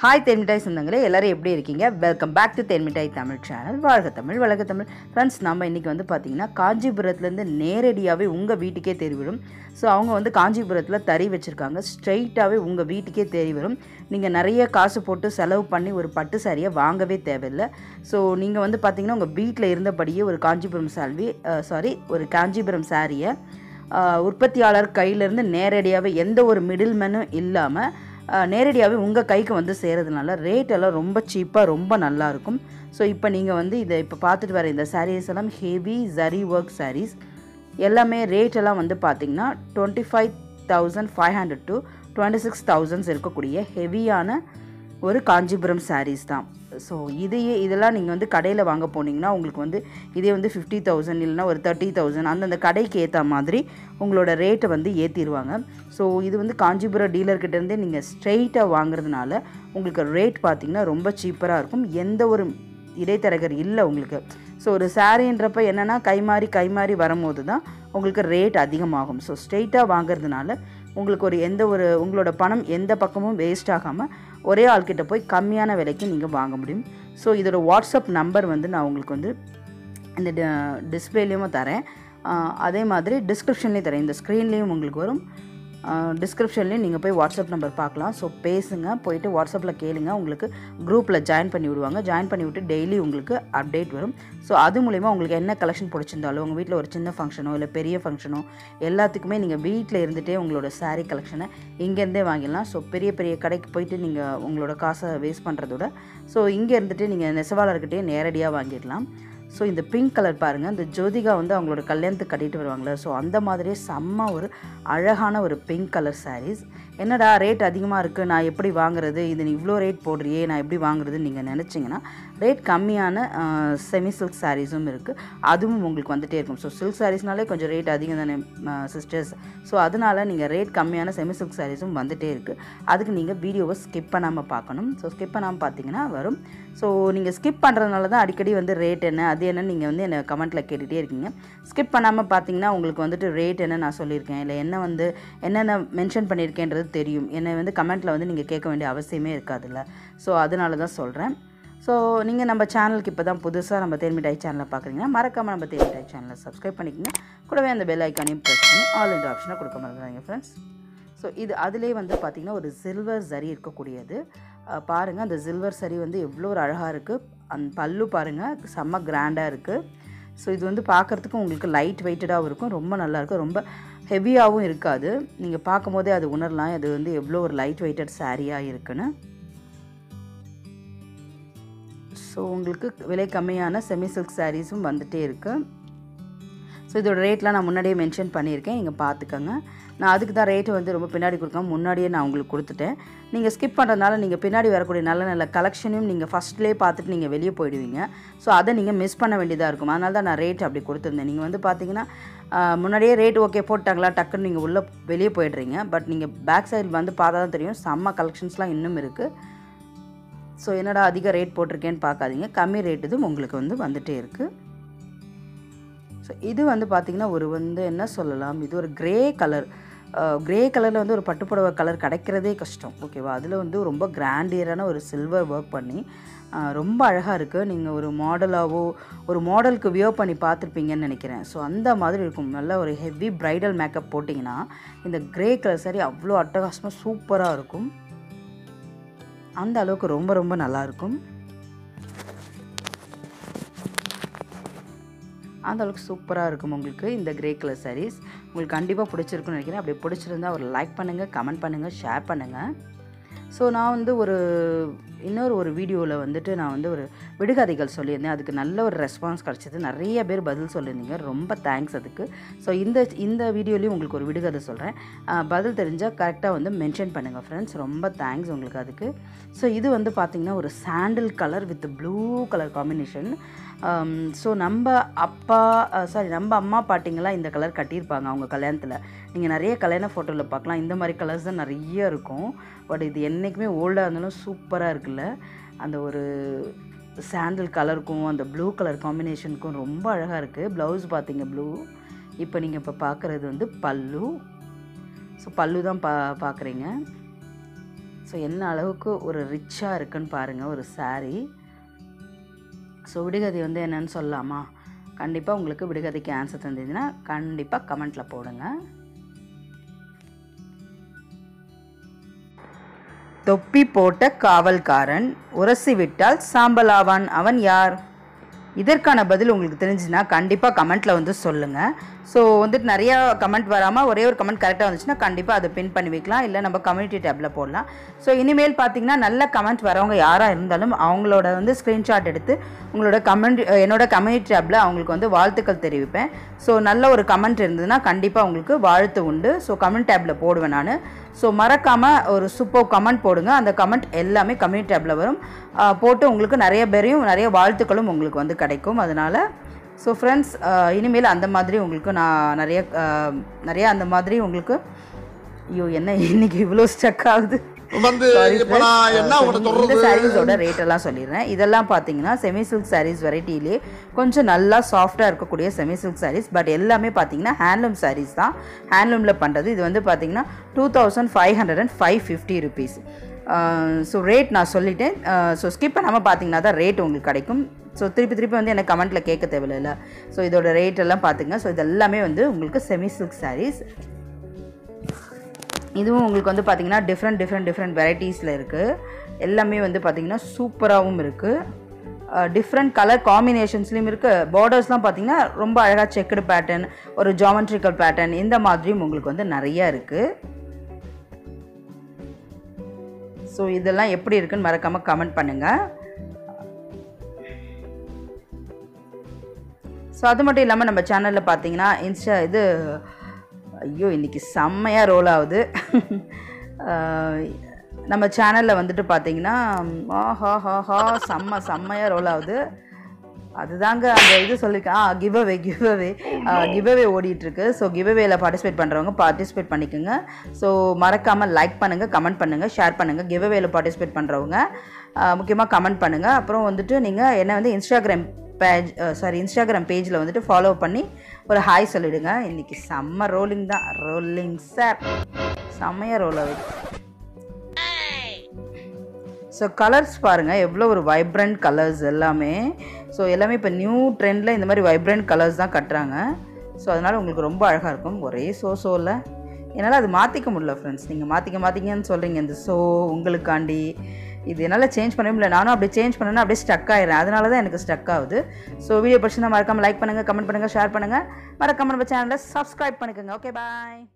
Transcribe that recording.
Hi தென்மிட்டாய் சொந்தங்களே எல்லாரும் எப்படி இருக்கீங்க welcome back to Thenmittai Tamil channel வாழ்க தமிழ் வழக தமிழ் ஃப்ரெண்ட்ஸ் நம்ம இன்றைக்கி வந்து பார்த்தீங்கன்னா காஞ்சிபுரத்துலேருந்து நேரடியாகவே உங்கள் வீட்டுக்கே தேடி வரும் ஸோ அவங்க வந்து காஞ்சிபுரத்தில் தறி வச்சுருக்காங்க ஸ்ட்ரைட்டாகவே உங்கள் வீட்டுக்கே தேடி வரும் நீங்கள் நிறைய காசு போட்டு செலவு பண்ணி ஒரு பட்டு சாரியை வாங்கவே தேவையில்லை ஸோ நீங்கள் வந்து பார்த்தீங்கன்னா உங்கள் வீட்டில் இருந்தபடியே ஒரு காஞ்சிபுரம் சால்வி சாரி ஒரு காஞ்சிபுரம் சாரியை உற்பத்தியாளர் கையிலேருந்து நேரடியாகவே எந்த ஒரு மிடில் மேனும் இல்லாமல் நேரடியாகவே உங்கள் கைக்கு வந்து சேரதுனால ரேட் எல்லாம் ரொம்ப சீப்பாக ரொம்ப நல்லாயிருக்கும் ஸோ இப்போ நீங்கள் வந்து இதை இப்போ பார்த்துட்டு வர இந்த சாரீஸ் எல்லாம் ஹெவி ஜரி ஒர்க் சாரீஸ் எல்லாமே ரேட் எல்லாம் வந்து பார்த்திங்கன்னா twenty five thousand five hundred to twenty six thousands இருக்கக்கூடிய ஹெவியான ஒரு காஞ்சிபுரம் சாரீஸ் தான் ஸோ இதையே இதெல்லாம் நீங்கள் வந்து கடையில் வாங்க போனீங்கன்னா உங்களுக்கு வந்து இதே வந்து ஃபிஃப்டி தௌசண்ட் இல்லைனா ஒரு தேர்ட்டி தௌசண்ட் அந்தந்த கடைக்கு ஏற்ற மாதிரி உங்களோட ரேட்டை வந்து ஏற்றிடுவாங்க ஸோ இது வந்து காஞ்சிபுரம் டீலர்கிட்டேருந்தே நீங்கள் ஸ்ட்ரெயிட்டாக வாங்குறதுனால உங்களுக்கு ரேட் பார்த்திங்கன்னா ரொம்ப சீப்பராக இருக்கும் எந்த ஒரு இடைத்தரகர் இல்லை உங்களுக்கு ஸோ ஒரு சாரீன்றப்ப என்னென்னா கை மாறி கை மாறி வரும்போது தான் உங்களுக்கு ரேட் அதிகமாகும் ஸோ ஸ்ட்ரெயிட்டாக வாங்குறதுனால உங்களுக்கு ஒரு எந்த ஒரு உங்களோட பணம் எந்த பக்கமும் வேஸ்ட் ஆகாமல் ஒரே ஆள்கிட்ட போய் கம்மியான விலைக்கு நீங்கள் வாங்க முடியும் ஸோ இதோட வாட்ஸ்அப் நம்பர் வந்து நான் உங்களுக்கு வந்து இந்த டிஸ்பிளேலேயும் தரேன் அதே மாதிரி டிஸ்கிரிப்ஷன்லேயும் தரேன் இந்த ஸ்க்ரீன்லேயும் உங்களுக்கு வரும் டிஸ்கிரிப்ஷன்லேயும் நீங்கள் போய் வாட்ஸ்அப் நம்பர் பார்க்கலாம் ஸோ பேசுங்க போயிட்டு வாட்ஸ்அப்பில் கேளுங்க உங்களுக்கு குரூப்பில் ஜாயின் பண்ணி விடுவாங்க ஜாயின் பண்ணி விட்டு டெய்லி உங்களுக்கு அப்டேட் வரும் ஸோ அது மூலிமா உங்களுக்கு என்ன கலெக்ஷன் பிடிச்சிருந்தாலும் உங்கள் வீட்டில் ஒரு சின்ன ஃபங்க்ஷனோ இல்லை பெரிய ஃபங்க்ஷனோ எல்லாத்துக்குமே நீங்கள் வீட்டில் இருந்துகிட்டே உங்களோட சாரீ கலெக்ஷனை இங்கேருந்தே வாங்கிடலாம் ஸோ பெரிய பெரிய கடைக்கு போயிட்டு நீங்கள் உங்களோட காசை வேஸ்ட் பண்ணுறதோட ஸோ இங்கே இருந்துட்டு நீங்கள் நெசவாளர்கிட்டே நேரடியாக வாங்கிடலாம் ஸோ இந்த பிங்க் கலர் பாருங்கள் இந்த ஜோதிகா வந்து அவங்களோட கல்யாணத்துக்கு கட்டிட்டு வருவாங்களே ஸோ அந்த மாதிரியே செம்ம ஒரு அழகான ஒரு பிங்க் கலர் சாரீஸ் என்னடா ரேட் அதிகமாக இருக்குது நான் எப்படி வாங்குறது இது நீ இவ்வளோ ரேட் போடுறியே நான் எப்படி வாங்குறதுன்னு நீங்கள் நினச்சிங்கன்னா ரேட் கம்மியான செமி சில்க் சாரீஸும் இருக்குது அதுவும் உங்களுக்கு வந்துகிட்டே இருக்கும் ஸோ சில்க் சாரீஸ்னாலே கொஞ்சம் ரேட் அதிகம் தானே சிஸ்டர்ஸ் ஸோ அதனால் நீங்கள் ரேட் கம்மியான செமி சில்க் சாரீஸும் வந்துகிட்டே இருக்குது அதுக்கு நீங்கள் வீடியோவை ஸ்கிப் பண்ணாமல் பார்க்கணும் ஸோ ஸ்கிப் பண்ணாமல் பார்த்தீங்கன்னா வரும் ஸோ நீங்கள் ஸ்கிப் பண்ணுறதுனால தான் அடிக்கடி வந்து ரேட் என்ன அது என்னன்னு நீங்கள் வந்து என்னை கமெண்ட்டில் கேட்டுகிட்டே இருக்கீங்க ஸ்கிப் பண்ணாமல் பார்த்தீங்கன்னா உங்களுக்கு வந்துட்டு ரேட் என்ன நான் சொல்லியிருக்கேன் இல்லை என்ன வந்து என்னென்ன மென்ஷன் பண்ணியிருக்கேன்றது தெரியும் என்னை வந்து கமெண்ட்டில் வந்து நீங்கள் கேட்க வேண்டிய அவசியமே இருக்காதுல்ல ஸோ அதனால தான் சொல்கிறேன் ஸோ நீங்கள் நம்ம சேனலுக்கு இப்போ தான் புதுசாக நம்ம தேன்மிட்டாய் சேனலை பார்க்குறீங்கன்னா மறக்காமல் நம்ம தேன்மிட்டாய் சேனலை சப்ஸ்கிரைப் பண்ணிக்கோங்க கூடவே அந்த பெல் ஐக்கானையும் ப்ரெஸ் பண்ணி ஆல் என்ற ஆப்ஷனை கொடுக்க மறந்துடாங்க ஃப்ரெண்ட்ஸ் ஸோ இது அதிலே வந்து பார்த்திங்கன்னா ஒரு சில்வர் சரி இருக்கக்கூடியது பாருங்கள் அந்த சில்வர் சரி வந்து எவ்வளோ ஒரு அழகாக இருக்குது அந் பல்லு பாருங்கள் செம்ம கிராண்டாக இருக்குது ஸோ இது வந்து பார்க்குறதுக்கும் உங்களுக்கு லைட் வெயிட்டடாகவும் இருக்கும் ரொம்ப நல்லாயிருக்கும் ரொம்ப ஹெவியாகவும் இருக்காது நீங்கள் பார்க்கும் போதே அது உணரலாம் அது வந்து எவ்வளோ ஒரு லைட் வெயிட்டட் சாரியாக இருக்குன்னு ஸோ உங்களுக்கு விலை கம்மியான செமி சில்க் சாரீஸும் வந்துகிட்டே இருக்குது ஸோ இதோட ரேட்லாம் நான் முன்னாடியே மென்ஷன் பண்ணியிருக்கேன் நீங்கள் பார்த்துக்கோங்க நான் அதுக்கு தான் ரேட்டு வந்து ரொம்ப பின்னாடி கொடுக்காம முன்னாடியே நான் உங்களுக்கு கொடுத்துட்டேன் நீங்கள் ஸ்கிப் பண்ணுறதுனால நீங்கள் பின்னாடி வரக்கூடிய நல்ல நல்ல கலெக்ஷனையும் நீங்கள் ஃபஸ்ட்லேயே பார்த்துட்டு நீங்கள் வெளியே போயிடுவீங்க ஸோ அதை நீங்கள் மிஸ் பண்ண வேண்டியதாக இருக்கும் அதனால தான் நான் ரேட் அப்படி கொடுத்துருந்தேன் நீங்கள் வந்து பார்த்தீங்கன்னா முன்னாடியே ரேட் ஓகே போட்டாங்களா டக்குன்னு நீங்கள் உள்ளே வெளியே போயிடுறீங்க பட் நீங்கள் பேக் சைடு வந்து பார்த்தா தான் தெரியும் செம்ம கலெக்ஷன்ஸ்லாம் இன்னும் இருக்குது ஸோ என்னடா அதிக ரேட் போட்டிருக்கேன்னு பார்க்காதீங்க கம்மி ரேட் இதுவும் உங்களுக்கு வந்து வந்துகிட்டே இருக்குது ஸோ இது வந்து பார்த்திங்கன்னா ஒரு வந்து என்ன சொல்லலாம் இது ஒரு க்ரே கலர் க்ரே கலரில் வந்து ஒரு பட்டுப்புடவை கலர் கிடைக்கிறதே கஷ்டம் ஓகேவா அதில் வந்து ரொம்ப கிராண்டியரான ஒரு சில்வர் ஒர்க் பண்ணி ரொம்ப அழகாக இருக்குது நீங்கள் ஒரு மாடலாகவோ ஒரு மாடலுக்கு வியோ பண்ணி பார்த்துருப்பீங்கன்னு நினைக்கிறேன் ஸோ அந்த மாதிரி இருக்கும் நல்ல ஒரு ஹெவி ப்ரைடல் மேக்கப் போட்டிங்கன்னா இந்த க்ரே கலர் சாரி அவ்வளோ அட்டகாசமாக சூப்பராக இருக்கும் அந்த அளவுக்கு ரொம்ப ரொம்ப நல்லாயிருக்கும் அந்த அளவுக்கு சூப்பராக இருக்கும் உங்களுக்கு இந்த கிரே கலர் சாரீஸ் உங்களுக்கு கண்டிப்பாக பிடிச்சிருக்குன்னு நினைக்கிறேன் அப்படி பிடிச்சிருந்தா ஒரு லைக் பண்ணுங்கள் கமெண்ட் பண்ணுங்கள் ஷேர் பண்ணுங்கள் ஸோ நான் வந்து ஒரு இன்னொரு ஒரு வீடியோவில் வந்துட்டு நான் வந்து ஒரு விடுகதைகள் சொல்லியிருந்தேன் அதுக்கு நல்ல ஒரு ரெஸ்பான்ஸ் கிடச்சிது நிறைய பேர் பதில் சொல்லியிருந்தீங்க ரொம்ப தேங்க்ஸ் அதுக்கு ஸோ இந்த இந்த வீடியோலேயும் உங்களுக்கு ஒரு விடுகதை சொல்கிறேன் பதில் தெரிஞ்சால் கரெக்டாக வந்து மென்ஷன் பண்ணுங்கள் ஃப்ரெண்ட்ஸ் ரொம்ப தேங்க்ஸ் உங்களுக்கு அதுக்கு ஸோ இது வந்து பார்த்திங்கன்னா ஒரு sandal colour with blue colour combination so நம்ம அப்பா சாரி நம்ம அம்மா பாட்டிங்கெல்லாம் இந்த கலர் கட்டியிருப்பாங்க அவங்க கல்யாணத்தில் நீங்கள் நிறைய கல்யாண ஃபோட்டோவில் பார்க்கலாம் இந்த மாதிரி கலர்ஸ் தான் நிறைய இருக்கும் பட் இது என்றைக்குமே ஓல்டாக இருந்தாலும் சூப்பராக இருக்குல்ல அந்த ஒரு சாண்டில் கலருக்கும் அந்த ப்ளூ கலர் காம்பினேஷனுக்கும் ரொம்ப அழகாக இருக்குது ப்ளவுஸ் பார்த்தீங்க ப்ளூ இப்போ நீங்கள் இப்போ பார்க்குறது வந்து பல்லு ஸோ பல்லு தான் பா பார்க்குறீங்க ஸோ என்ன அளவுக்கு ஒரு ரிச்சாக இருக்குன்னு பாருங்கள் ஒரு saree ஸோ விடுகதை வந்து என்னன்னு சொல்லலாமா கண்டிப்பாக உங்களுக்கு விடுகதைக்கு ஆன்சர் தந்ததுன்னா கண்டிப்பாக கமெண்ட்டில் போடுங்க தொப்பி போட்ட காவல்காரன் உரசி விட்டால் சாம்பலாவான் அவன் யார் இதற்கான பதில் உங்களுக்கு தெரிஞ்சுன்னா கண்டிப்பாக கமெண்ட்டில் வந்து சொல்லுங்கள் ஸோ வந்துட்டு நிறையா கமெண்ட் வராமல் ஒரே ஒரு கமெண்ட் கரெக்டாக வந்துச்சுன்னா கண்டிப்பாக அதை பின் பண்ணி வைக்கலாம் இல்லை நம்ம கம்யூனிட்டி டேப்பில் போடலாம் ஸோ இனிமேல் பார்த்தீங்கன்னா நல்ல கமெண்ட் வரவங்க யாராக இருந்தாலும் அவங்களோட வந்து ஸ்க்ரீன்ஷாட் எடுத்து உங்களோட கமெண்ட் என்னோட கம்யூனிட்டி டேப்பில் அவங்களுக்கு வந்து வாழ்த்துக்கள் தெரிவிப்பேன் ஸோ நல்ல ஒரு கமெண்ட் இருந்ததுன்னா கண்டிப்பாக உங்களுக்கு வாழ்த்து உண்டு ஸோ கமெண்ட் டேப்பில் போடுவேன் நான் ஸோ மறக்காமல் ஒரு சூப்பர் கமெண்ட் போடுங்க அந்த கமெண்ட் எல்லாமே கம்யூனிட்டி டேப்பில் வரும் ஆஹ் போட்டு உங்களுக்கு நிறைய பேரையும் நிறைய வாழ்த்துக்களும் உங்களுக்கு வந்து கிடைக்கும் அதனால் ஸோ ஃப்ரெண்ட்ஸ் இனிமேல் அந்த மாதிரி உங்களுக்கு நான் நிறைய ஆஹ் நிறைய அந்த மாதிரி உங்களுக்கு ஐயோ என்ன இன்னைக்கு இவ்வளோ ஸ்டக் ஆகுது வந்து Sorry இப்ப நான் friends. என்ன Uh, உங்கள்ட்ட இந்த சொல்றது சாரீஸோட ரேட் எல்லாம் சொல்லிடுறேன் இதெல்லாம் பார்த்தீங்கன்னா செமி சில்க் சாரீஸ் வெரைட்டிலே கொஞ்சம் நல்லா சாஃப்டாக இருக்கக்கூடிய செமி சில்க் சாரீஸ் பட் எல்லாமே பார்த்தீங்கன்னா ஹேண்ட்லூம் சாரீஸ் தான் ஹேண்ட்லூமில் பண்ணுறது இது வந்து பார்த்தீங்கன்னா two thousand five hundred and five fifty rupees so rate நான் சொல்லிட்டேன் ஸோ ஸ்கிப் பண்ணாமல் பார்த்தீங்கன்னா தான் ரேட் உங்களுக்கு கிடைக்கும் ஸோ திருப்பி திருப்பி வந்து எனக்கு கமெண்ட்டில் கேட்க தேவையில்ல ஸோ இதோட ரேட் எல்லாம் பார்த்துங்க ஸோ இது எல்லாமே வந்து உங்களுக்கு செமி சில்க் சாரீஸ் இதுவும் உங்களுக்கு வந்து பார்த்தீங்கன்னா டிஃப்ரெண்ட் டிஃப்ரெண்ட் டிஃப்ரெண்ட் வெரைட்டிஸில் இருக்குது எல்லாமே வந்து பார்த்தீங்கன்னா சூப்பராகவும் இருக்குது டிஃப்ரெண்ட் கலர் காம்பினேஷன்ஸ்லேயும் இருக்குது பார்டர்ஸ்லாம் பார்த்தீங்கன்னா ரொம்ப அழகாக செக்குடு பேட்டர்ன் ஒரு ஜாமெட்ரிக்கல் பேட்டர்ன் இந்த மாதிரியும் உங்களுக்கு வந்து நிறைய இருக்குது ஸோ இதெல்லாம் எப்படி இருக்குன்னு மறக்காமல் கமெண்ட் பண்ணுங்கள் ஸோ அது மட்டும் இல்லாமல் நம்ம சேனலில் பார்த்தீங்கன்னா இன்ஸ்டா இது ஐயோ இன்னைக்கு செம்மையாக ரோல் ஆகுது அஹ் நம்ம சேனலில் வந்துட்டு பார்த்தீங்கன்னா ஆஹா ஹா ஹா செம்ம செம்மையாக ரோல் ஆகுது அதுதாங்க அந்த இது சொல்லியிருக்கேன் a give away give away give away ஓடிட்டுருக்கு ஸோ கிவ் அவேல பார்ட்டிசிபேட் பண்ணுறவங்க பார்ட்டிசிபேட் பண்ணிக்கோங்க ஸோ மறக்காமல் லைக் பண்ணுங்கள் கமெண்ட் பண்ணுங்கள் ஷேர் பண்ணுங்கள் கிவ் அவேல பார்ட்டிசிபேட் பண்ணுறவங்க முக்கியமாக கமெண்ட் பண்ணுங்கள் அப்புறம் வந்துட்டு நீங்கள் என்ன வந்து இன்ஸ்டாகிராம் பேஜ் சாரி இன்ஸ்டாகிராம் பேஜில் வந்துட்டு ஃபாலோ பண்ணி ஒரு ஹாய் சொல்லிடுங்க இன்றைக்கி செம்ம ரோலிங் தான் ரோலிங் சார் செம்மையாக ரோல் ஆகுது ஸோ கலர்ஸ் பாருங்கள் எவ்வளோ ஒரு வைப்ரண்ட் கலர்ஸ் எல்லாமே ஸோ எல்லாமே இப்போ நியூ ட்ரெண்டில் இந்த மாதிரி வைப்ரண்ட் கலர்ஸ் தான் கட்டுறாங்க ஸோ அதனால் உங்களுக்கு ரொம்ப அழகாக இருக்கும் ஒரே ஸோ ஸோவில் என்னால் அது மாற்றிக்க முடியல ஃப்ரெண்ட்ஸ் நீங்கள் மாற்றிக்க மாற்றிங்கன்னு சொல்கிறீங்க இந்த ஸோ உங்களுக்காண்டி இது என்னால் சேஞ்ச் பண்ணவே முடியல நானும் அப்படி சேஞ்ச் பண்ணேன்னா அப்படியே ஸ்டக் ஆயிடுறேன் அதனால தான் எனக்கு ஸ்டக் ஆகுது ஸோ வீடியோ பிடிச்சிருந்தா மறக்காமல் லைக் பண்ணுங்கள் கமெண்ட் பண்ணுங்கள் ஷேர் பண்ணுங்கள் மறக்காமல் நம்ம சேனலை சப்ஸ்கிரைப் பண்ணிக்கோங்க ஓகே பாய்